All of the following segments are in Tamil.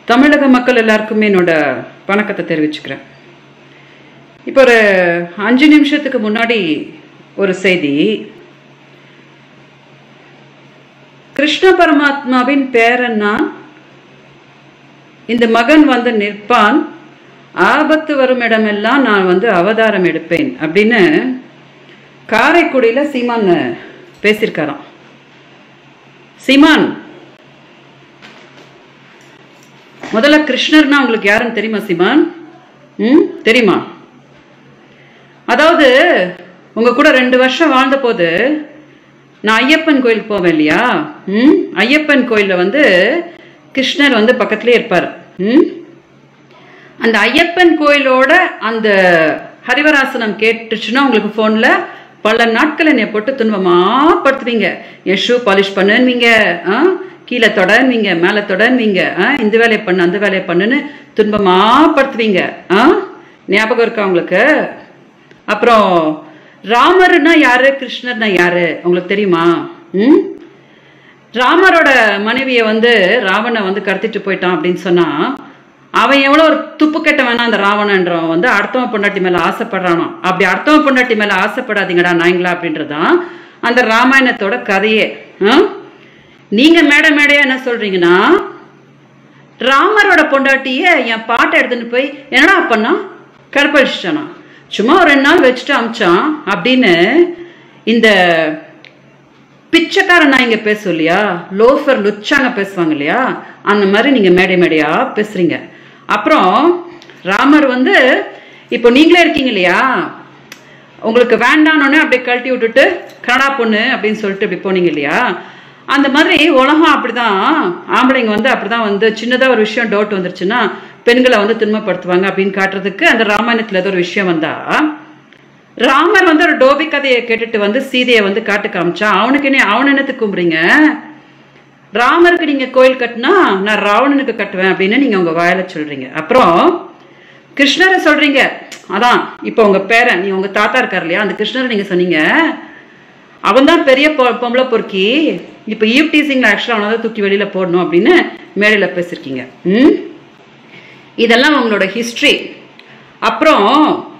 தமிழக மக்கள் எல்லாருக்குமே என்னோட வணக்கத்தை தெரிவிச்சுக்கிறேன் இப்போ ஒரு அஞ்சு நிமிஷத்துக்கு முன்னாடி ஒரு செய்தி கிருஷ்ண பரமாத்மாவின் பேரன்னா இந்த மகன் வந்து நிற்பான் ஆபத்து வரும் இடமெல்லாம் நான் வந்து அவதாரம் எடுப்பேன் அப்படின்னு காரைக்குடியில் சீமான் பேசியிருக்காராம் சீமான் முதல்ல கிருஷ்ணர்னா உங்களுக்கு யாருன்னு தெரியுமா சீமான் ம் தெரியுமா அதாவது உங்க கூட ரெண்டு வருஷம் வாழ்ந்த போது நான் ஐயப்பன் கோயிலுக்கு போவேன் இல்லையா ம் ஐயப்பன் கோயிலில் வந்து கிருஷ்ணர் வந்து பக்கத்துலேயே இருப்பார் ம் அந்த ஐயப்பன் கோயிலோட அந்த ஹரிவராசனம் கேட்டுச்சுன்னா உங்களுக்கு ஃபோனில் பல நாட்கள் என்னை போட்டு துன்பமாக படுத்துவீங்க என் ஷூ பாலிஷ் பண்ணுவீங்க ஆ கீழே தொடன்வீங்க மேலே தொடன்வீங்க ஆ இந்த வேலையை பண்ணு அந்த வேலையை பண்ணுன்னு துன்பமாக படுத்துவீங்க ஆ ஞாபகம் இருக்கா உங்களுக்கு அப்புறம் ராமர்னா யாரு கிருஷ்ணர்னா யாரு உங்களுக்கு தெரியுமா ம் ராமரோட மனைவியை வந்து ராவணை வந்து கடத்திட்டு போயிட்டான் அப்படின்னு சொன்னா அவன் எவ்வளோ ஒரு துப்பு கெட்ட வேணா அந்த ராவணன்றவன் வந்து அடுத்தவன் பொண்டாட்டி மேல ஆசைப்படுறானோ அப்படி அடுத்தவன் பொண்டாட்டி மேல ஆசைப்படாதீங்கடா நாய்ங்களா அப்படின்றதான் அந்த ராமாயணத்தோட கதையே ஆ? நீங்க மேடை மேடையா என்ன சொல்றீங்கன்னா ராமரோட பொண்டாட்டிய என் பாட்டை எடுத்துன்னு போய் என்னடா பண்ணா கற்பழிச்சிட்டானா சும்மா ஒரு ரெண்டு நாள் வச்சுட்டு அமிச்சான் அப்படின்னு இந்த பிச்சைக்காரன் நான் இங்க பேசும் இல்லையா லோஃபர் லுச்சாங்க பேசுவாங்க இல்லையா அந்த மாதிரி நீங்க மேடை மேடையா பேசுறீங்க அப்புறம் ராமர் வந்து இப்போ நீங்களே இருக்கீங்க இல்லையா உங்களுக்கு வேண்டானோடனே அப்படியே கழட்டி விட்டுட்டு கனடா பொண்ணு அப்படின்னு சொல்லிட்டு இப்படி போனீங்க இல்லையா அந்த மாதிரி உலகம் அப்படிதான் ஆம்பளைங்க வந்து அப்படிதான் வந்து சின்னதாக ஒரு விஷயம் டவுட் வந்துருச்சுன்னா பெண்களை வந்து துன்பப்படுத்துவாங்க அப்படின்னு காட்டுறதுக்கு அந்த ராமாயணத்தில் ஏதோ ஒரு விஷயம் வந்தா ராமர் வந்து ஒரு டோபி கதையை கேட்டுட்டு வந்து சீதையை வந்து காட்டு காமிச்சா அவனுக்கு என்ன அவன் என்னத்துக்கு கும்புறீங்க ராமருக்கு நீங்க கோயில் கட்டினா நான் ராவணனுக்கு கட்டுவேன் அப்படின்னு நீங்க உங்க வாயில சொல்றீங்க அப்புறம் கிருஷ்ணரை சொல்றீங்க அதான் இப்போ உங்க பேரன் நீ உங்க தாத்தா இருக்கார் இல்லையா அந்த கிருஷ்ணரை நீங்க சொன்னீங்க அவன் தான் பெரிய பொ- பொம்பளை பொறுக்கி இப்போ ஈவ் டீசிங்ல ஆக்சுவலாக அவனை தான் தூக்கி வெளியில போடணும் அப்படின்னு மேடையில் பேசியிருக்கீங்க ம் இதெல்லாம் உங்களோட ஹிஸ்ட்ரி அப்புறம்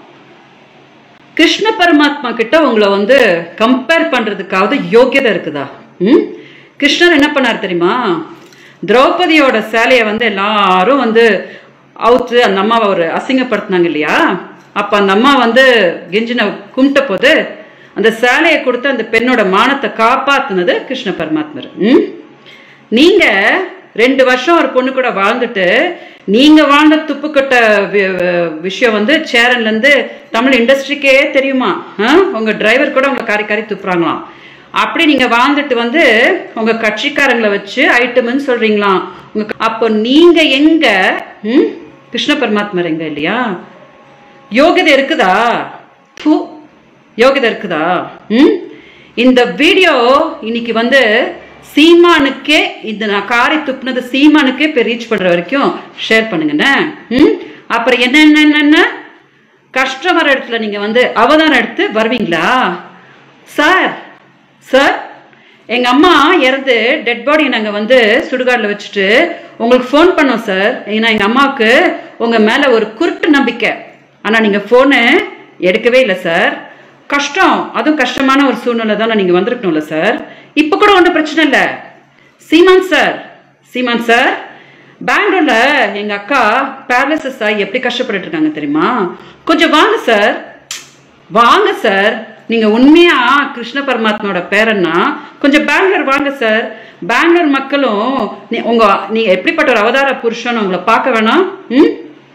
கிருஷ்ண பரமாத்மா கிட்ட உங்களை வந்து கம்பேர் பண்றதுக்காவது யோக்கியதை இருக்குதா ம் கிருஷ்ணர் என்ன பண்ணார் தெரியுமா திரௌபதியோட சேலையை வந்து எல்லாரும் வந்து அவுத்து அந்த அம்மாவை ஒரு அசிங்கப்படுத்தினாங்க இல்லையா அப்ப அந்த அம்மா வந்து கெஞ்சின கும்பிட்ட போது அந்த சேலையை கொடுத்து அந்த பெண்ணோட மானத்தை காப்பாத்துனது கிருஷ்ண பரமாத்மர் ம் நீங்க ரெண்டு வருஷம் ஒரு பொண்ணு கூட வாழ்ந்துட்டு நீங்க வாழ்ந்த துப்புக்கட்ட வி- வி- விஷயம் வந்து சேரன்ல இருந்து தமிழ் இண்டஸ்ட்ரிக்கே தெரியுமா ஆ? உங்க டிரைவர் கூட உங்களை காரி காரி துப்புறாங்களாம் அப்படி நீங்க வாழ்ந்துட்டு வந்து உங்க கட்சிக்காரங்களை வச்சு ஐட்டம்னு சொல்றீங்களாம் உங்க அப்போ நீங்க எங்க ம்? கிருஷ்ண பரமாத்மர் எங்க இல்லையா யோகிதை இருக்குதா ஃபு, யோகிதை இருக்குதா ம் இந்த வீடியோ இன்னைக்கு வந்து சீமானுக்கே இந்த நான் காரை துப்புனது சீமானுக்கே போய் ரீச் பண்ற வரைக்கும் ஷேர் பண்ணுங்கண்ணே ம் அப்புறம் என்ன என்ன என்னென்ன கஷ்டம் வர இடத்துல நீங்க வந்து அவதாரம் எடுத்து வருவீங்களா சார் சார் எங்க அம்மா இறந்து டெட் பாடி நாங்க வந்து சுடுகாட்டில் வச்சுட்டு உங்களுக்கு ஃபோன் பண்ணோம் சார் ஏன்னா எங்க அம்மாவுக்கு உங்க மேல ஒரு குருட்டு நம்பிக்கை ஆனா நீங்க போனு எடுக்கவே இல்லை சார் கஷ்டம் அதுவும் கஷ்டமான ஒரு சூழ்நிலை தான் நீங்க வந்திருக்கணும்ல சார் இப்ப கூட ஒன்றும் பிரச்சனை இல்லை சீமான் சார் சீமான் சார் பெங்களூர்ல எங்க அக்கா பேரலிசஸ் ஆகி எப்படி கஷ்டப்பட்டுட்டு இருக்காங்க தெரியுமா கொஞ்சம் வாங்க சார் வாங்க சார் நீங்க உண்மையா கிருஷ்ண பரமாத்மாவோட பேரன்னா கொஞ்சம் பெங்களூர் வாங்க சார் பெங்களூர் மக்களும் நீ- உங்க நீங்க எப்படிப்பட்ட ஒரு அவதார புருஷன் உங்களை பார்க்க வேணாம் ம்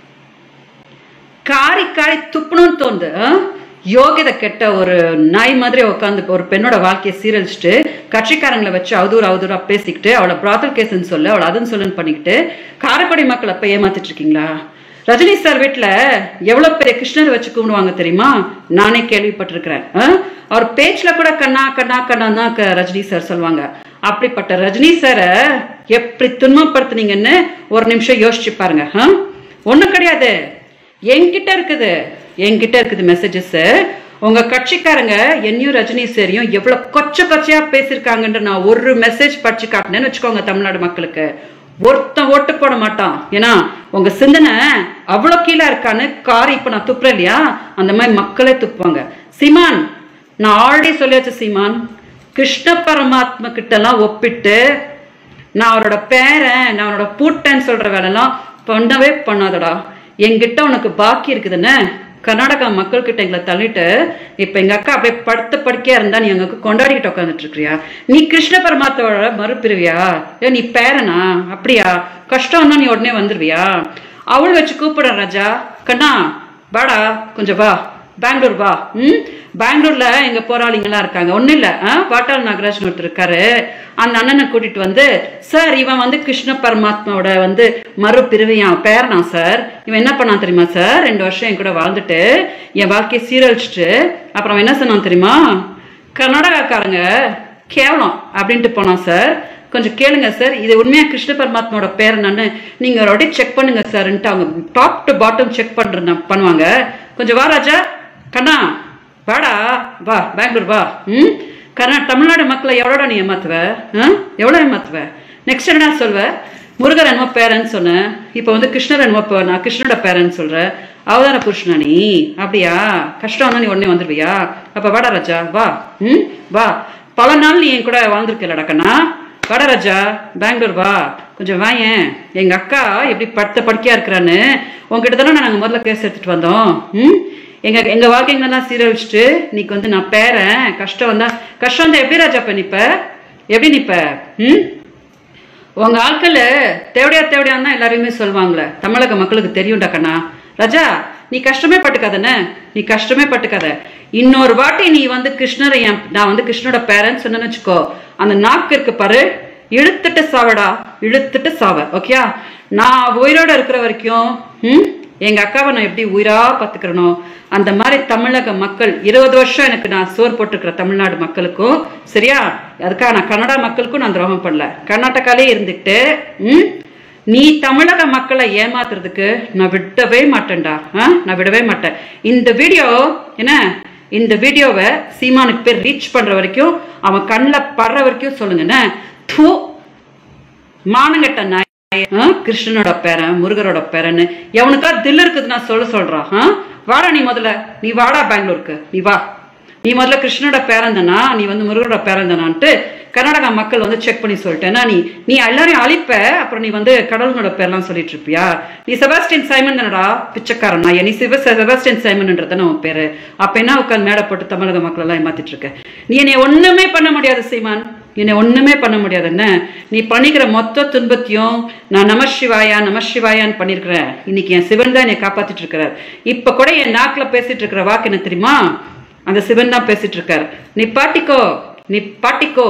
காரி காரி துப்பணும்னு தோணுது ஆ? யோகிதை கெட்ட ஒரு நாய் மாதிரி உட்காந்து ஒரு பெண்ணோட வாழ்க்கையை சீரழிச்சிட்டு கட்சிக்காரங்களை வச்சு அவதூறு அவதூறா பேசிக்கிட்டு அவளை பிராத்தல் கேஸ்ன்னு சொல்லு அவளை அதுன்னு சொல்லுன்னு பண்ணிக்கிட்டு காரைக்குடி மக்கள் அப்ப ஏமாத்திட்டு இருக்கீங்களா ரஜினி சார் வீட்டுல எவ்வளவு பெரிய கிருஷ்ணர் வச்சு கும்பிடுவாங்க தெரியுமா நானே கேள்விப்பட்டிருக்கிறேன் ஆ? அவர் பேச்சுல கூட கண்ணா கண்ணா கண்ணா தான் க- ரஜினி சார் சொல்லுவாங்க அப்படிப்பட்ட ரஜினி சாரை எப்படி துன்பப்படுத்துனீங்கன்னு ஒரு நிமிஷம் யோசிச்சு பாருங்க ஆ? ஒண்ணும் கிடையாது என்கிட்ட இருக்குது என்கிட்ட இருக்குது மெசேஜஸ் உங்க கட்சிக்காரங்க என்னையும் ரஜினி சாரையும் எவ்வளவு கொச்ச கொச்சையா பேசியிருக்காங்கன்ற நான் ஒரு மெசேஜ் படிச்சு காட்டினேன்னு வச்சுக்கோங்க தமிழ்நாடு மக்களுக்கு ஒருத்தன் ஓட்டு போட மாட்டான் ஏன்னா உங்க சிந்தனை அவ்வளோ கீழே இருக்கான்னு கார் இப்போ நான் துப்புறேன் இல்லையா அந்த மாதிரி மக்களே துப்புவாங்க சீமான் நான் ஆல்ரெடி சொல்லியாச்சு சீமான் கிருஷ்ண பரமாத்மா கிட்டலாம் ஒப்பிட்டு நான் அவரோட பேரன் நான் அவரோட பூட்டேன்னு சொல்ற வேலைலாம் பண்ணவே பண்ணாதடா என்கிட்ட உனக்கு பாக்கி இருக்குதுன்னு கர்நாடகா மக்கள் கிட்ட எங்களை தள்ளிட்டு இப்ப எங்க அக்கா அப்படியே படுத்த படுக்கையா இருந்தா நீ எங்க அக்கா கொண்டாடிக்கிட்டு உட்காந்துட்டு இருக்கிறியா நீ கிருஷ்ண பரமாத்மாவோட மறுபிரிவியா ஏ நீ பேரனா அப்படியா கஷ்டம்னா நீ உடனே வந்துருவியா அவள் வச்சு கூப்பிடுற ராஜா கண்ணா வாடா கொஞ்சம் வா பெங்களூர் வா ம் பெங்களூர்ல எங்க போராளிங்கெல்லாம் இருக்காங்க ஒன்றும் இல்லை வாட்டாள் நாகராஜன் ஒருத்தர் இருக்காரு அந்த அண்ணனை கூட்டிட்டு வந்து சார் இவன் வந்து கிருஷ்ண பரமாத்மாவோட வந்து மறுபிரிவியான் பேரனா சார் இவன் என்ன பண்ணான் தெரியுமா சார் ரெண்டு வருஷம் என் கூட வாழ்ந்துட்டு என் வாழ்க்கையை சீரழிச்சிட்டு அப்புறம் அவன் என்ன சொன்னான் தெரியுமா கர்நாடகாக்காரங்க கேவலம் அப்படின்ட்டு போனான் சார் கொஞ்சம் கேளுங்க சார் இது உண்மையா கிருஷ்ண பரமாத்மாவோட பேர் என்னன்னு நீங்க ஒரு வாட்டி செக் பண்ணுங்க சார்ன்ட்டு அவங்க டாப் டு பாட்டம் செக் பண்ற பண்ணுவாங்க கொஞ்சம் வா ராஜா கண்ணா வாடா வா பெங்களூர் வா ம் கர்நா தமிழ்நாடு மக்களை எவ்வளோடா நீ ஏமாத்துவ ஆ எவ்வளோ ஏமாத்துவ நெக்ஸ்ட் என்ன சொல்வ முருகர் என்னமோ பேரன்னு சொன்னேன் இப்போ வந்து கிருஷ்ணர் என்னமோ பே- நான் கிருஷ்ணரோட பேரன்னு சொல்கிறேன் அவதார புருஷனா நீ அப்படியா கஷ்டம் வந்தா நீ உடனே வந்துடுவியா அப்போ வாடா ராஜா வா ம் வா பல நாள் நீ என் கூட வாழ்ந்துருக்கலடா கண்ணா வாடா ராஜா பெங்களூர் வா கொஞ்சம் வாயேன் எங்கள் அக்கா எப்படி படுத்த படுக்கையா இருக்கிறான்னு உங்ககிட்ட தானே நாங்கள் முதல்ல கேஸ் எடுத்துட்டு வந்தோம் ம் எங்க எங்க வாழ்க்கைங்களெல்லாம் சீரழிச்சிட்டு இன்னைக்கு வந்து நான் பேரன் கஷ்டம் வந்தா கஷ்டம் வந்தா எப்படி ராஜா இப்ப நிப்ப எப்படி நிப்ப ம் உங்க ஆட்கள் தேவடையா தேவடையான்னு தான் எல்லாரையுமே சொல்லுவாங்களே தமிழக மக்களுக்கு தெரியும்டா கண்ணா ராஜா நீ கஷ்டமே பட்டுக்காதண்ணே நீ கஷ்டமே பட்டுக்காத இன்னொரு வாட்டி நீ வந்து கிருஷ்ணரை என் நான் வந்து கிருஷ்ணரோட பேரன் சொன்னேன்னு வச்சுக்கோ அந்த நாக்கு இருக்கு பாரு இழுத்துட்டு சாவடா இழுத்துட்டு சாவ ஓகேயா நான் உயிரோட இருக்கிற வரைக்கும் ம் எங்க அக்காவை நான் எப்படி உயிரா பாத்துக்கிறனோ அந்த மாதிரி தமிழக மக்கள் இருபது வருஷம் எனக்கு நான் சோறு போட்டுருக்கிற தமிழ்நாடு மக்களுக்கும் சரியா அதுக்காக நான் கன்னடா மக்களுக்கும் நான் துரோகம் பண்ணல கர்நாடகாலே இருந்துட்டு ம் நீ தமிழக மக்களை ஏமாத்துறதுக்கு நான் விடவே மாட்டேன்டா ஆ? நான் விடவே மாட்டேன் இந்த வீடியோ என்ன இந்த வீடியோவை சீமானுக்கு பேர் ரீச் பண்ற வரைக்கும் அவன் கண்ணில் படுற வரைக்கும் சொல்லுங்கண்ணே தூ மானங்கட்ட நாய் ஆ? கிருஷ்ணனோட பேரன் முருகரோட பேரன்னு எவனுக்கா தில் இருக்குதுன்னா சொல்ல சொல்றான் ஆ? வாடா நீ முதல்ல நீ வாடா பெங்களூருக்கு நீ வா நீ முதல்ல கிருஷ்ணனோட பேரன் தானா நீ வந்து முருகரோட பேரன் தானான்ட்டு கர்நாடகா மக்கள் வந்து செக் பண்ணி சொல்லிட்டேன்னா நீ நீ எல்லாரையும் அழிப்ப அப்புறம் நீ வந்து கடவுளோட பேர்லாம் சொல்லிட்டு இருப்பியா நீ செபாஸ்டின் சைமன் தானடா பிச்சைக்காரன் நான் நீ சிவ செபாஸ்டின் சைமன்ன்றது உன் பேரு அப்ப என்ன உட்காந்து மேடை போட்டு தமிழக மக்கள் எல்லாம் ஏமாத்திட்டு இருக்க நீ என்னை ஒண்ணுமே பண்ண முடியாது சீமான் என்னை ஒண்ணுமே பண்ண முடியாது என்ன நீ பண்ணிக்கிற மொத்த துன்பத்தையும் நான் நமசிவாயா நமசிவாயான்னு பண்ணியிருக்கிறேன் இன்னைக்கு என் சிவன் தான் என்னை காப்பாத்திட்டு இருக்கிறார் இப்ப கூட என் நாக்குல பேசிட்டு இருக்கிற வாக்கு என்ன தெரியுமா அந்த சிவன் தான் பேசிட்டு இருக்காரு நீ பாட்டிக்கோ நீ பாட்டிக்கோ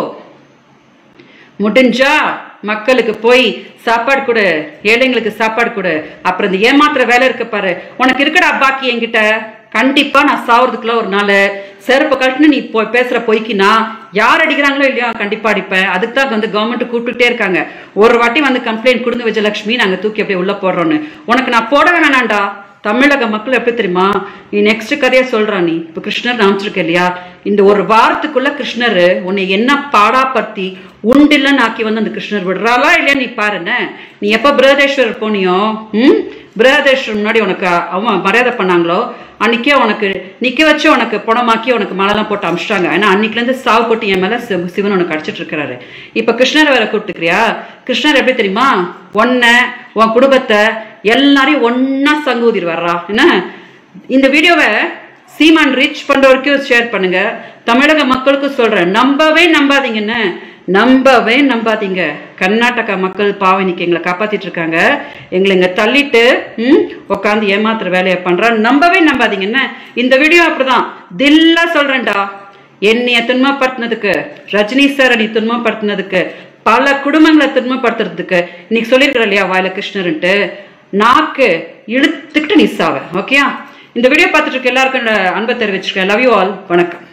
முடிஞ்சா மக்களுக்கு போய் சாப்பாடு கொடு ஏழைங்களுக்கு சாப்பாடு கொடு அப்புறம் இந்த ஏமாத்துற வேலை இருக்கு பாரு உனக்கு இருக்கடா பாக்கி என்கிட்ட கண்டிப்பா நான் சாவறதுக்குள்ள ஒரு நாள் செருப்பு கழட்டுன்னு நீ போ பேசுற பொய்க்கினா யார் அடிக்கிறாங்களோ இல்லையோ கண்டிப்பா அடிப்பேன் அதுக்கு தான் வந்து கவர்மெண்ட் கூப்பிட்டுட்டே இருக்காங்க ஒரு வாட்டி வந்து கம்ப்ளைண்ட் கொடுங்க விஜயலட்சுமி நாங்க தூக்கி அப்படியே உள்ள போடுறோன்னு உனக்கு நான் போட வேணாம்டா தமிழக மக்கள் எப்படி தெரியுமா நீ நெக்ஸ்ட் கதையை சொல்றா நீ இப்ப கிருஷ்ணர் காமிச்சிருக்க இல்லையா இந்த ஒரு வாரத்துக்குள்ள கிருஷ்ணர் உன்னை என்ன பாடாப்படுத்தி உண்டில்லன்னு ஆக்கி வந்து அந்த கிருஷ்ணர் விடுறாளா இல்லையா நீ பாருன்னு நீ எப்ப பிரகதேஸ்வரர் போனியோ ம் பிரகதேஸ்வரர் முன்னாடி உனக்கு அவன் மரியாதை பண்ணாங்களோ அன்னைக்கே உனக்கு நிக்க வச்சு உனக்கு பணமாக்கி உனக்கு மாலைலாம் போட்டு அமிச்சிட்டாங்க ஏன்னா அன்னைக்குல இருந்து சாவு போட்டு என் மேல சிவ- சிவன் உனக்கு அடிச்சிட்டு இருக்கிறாரு இப்ப கிருஷ்ணரை வேற கூப்பிட்டுக்கிறியா கிருஷ்ணர் எப்படி தெரியுமா உன்ன உன் குடும்பத்தை எல்லாரையும் ஒன்னா சங்கூதிர் வர்றா என்ன இந்த வீடியோவை சீமான் ரீச் பண்ற வரைக்கும் ஷேர் பண்ணுங்க தமிழக மக்களுக்கும் சொல்றேன் நம்பவே நம்பாதீங்கன்னு நம்பவே நம்பாதீங்க கர்நாடகா மக்கள் பாவம் இன்னைக்கு எங்களை காப்பாத்திட்டு இருக்காங்க எங்களை இங்க தள்ளிட்டு ம் உட்காந்து ஏமாத்துற வேலையை பண்றா நம்பவே நம்பாதீங்க என்ன இந்த வீடியோ அப்படிதான் தில்லா சொல்றேன்டா என்னைய துன்பப்படுத்தினதுக்கு ரஜினி சாரை நீ துன்பப்படுத்தினதுக்கு பல குடும்பங்களை துன்பப்படுத்துறதுக்கு இன்னைக்கு சொல்லியிருக்கிற இல்லையா வாயில கிருஷ்ணர்ன்ட்டு நாக்கு இழுத்துக்கிட்டு நீ சாவ ஓகேயா இந்த வீடியோ பார்த்துட்டு இருக்க எல்லாருக்கும் என்னோட அன்பை தெரிவிச்சிருக்கேன் லவ் யூ ஆல் வணக்கம்